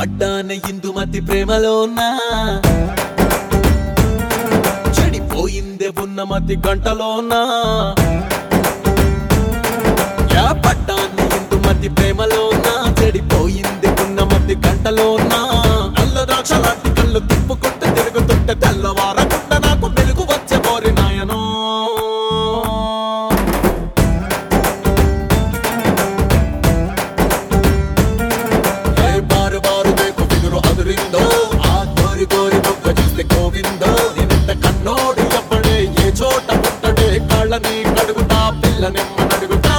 పడ్డాన ఇందుమతి ప్రేమలోనా చెడిపోయిందే ఉన్నమతి గంటలోనా యా పడ్డాన ఇందుమతి ప్రేమలోనా చెడిపోయింది ఉన్నమతి గంటలోనా నల్ల ద్రాక్ష లాంటి కళ్ళు తిప్పుకుంటూ తిరుగుతుంటే తెల్లవారకుండా నాకు వెలుగు వచ్చే కోరి నాయనో ఏ బారు బారు ಬೇಕು ಬಿದಿರು ಅದುರಿಂದೋ ಆ ಗೋರಿ ಗೋರಿ ಬೊಕ್ಕ చూస్తే గోవిందో నిన్నెంత కన్నోడు ఎవ్వడే ఏ చోట పుట్టడే కాళ్ళని కడుగుతా పిల్లనెమ్మ నడుగుతా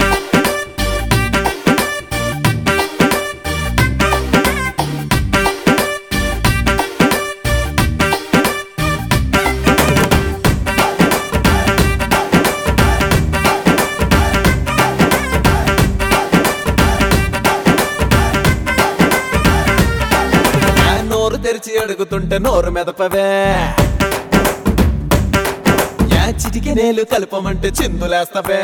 ఆ నోరు తెరిచి అడుగుతుంటే నోరు మెదపవే యా చిటికి నేలు కలపమంటే చిందులేస్తవే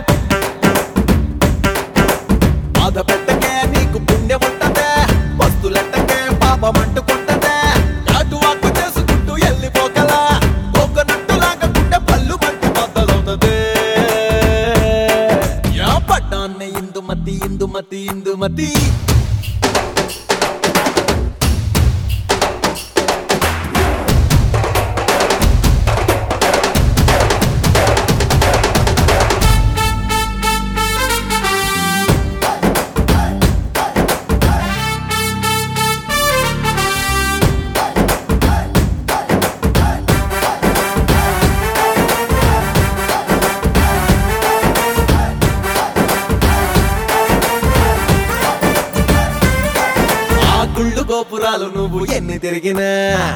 బాధ పెట్టకే నీకు పుణ్యం ఉంటదే వస్తులెట్టకే పాపం అంటుకుంటదే అటు వాకు చేసుకుంటూ వెళ్ళిపోకలా కోకనట్టు లాగకుంటే పళ్ళు మంటి బద్దలవుతదే యా పడ్డాన్నే ఇందుమతి ఇందుమతి ఇందుమతి ఆ గుళ్ళు గోపురాలు నువ్వు ఎన్ని తిరిగినా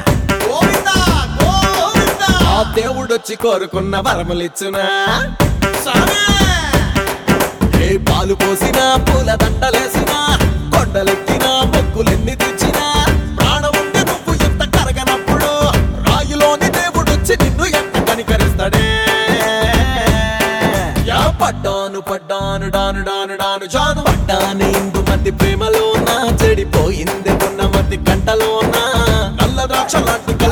ఆ దేవుడొచ్చి కోరుకున్న వరములిచ్చునా ఏ పాలు పోసినా పూల దండలేసినా కొండలెక్కినా మొక్కులెన్ని తెచ్చినా ప్రాణం ఉంటే నువ్వు ఎంత కరగనప్పుడు రాయులోని దేవుడొచ్చి నిన్ను ఎంత కనికరిస్తాడే యా పడ్డాను పడ్డాను డాను డాను డాను జాను పడ్డాను ఇందు మతి ప్రేమలోన చెడిపోయింది ఉన్న మతి కంటలోన నల్ల ద్రాక్ష లాంటి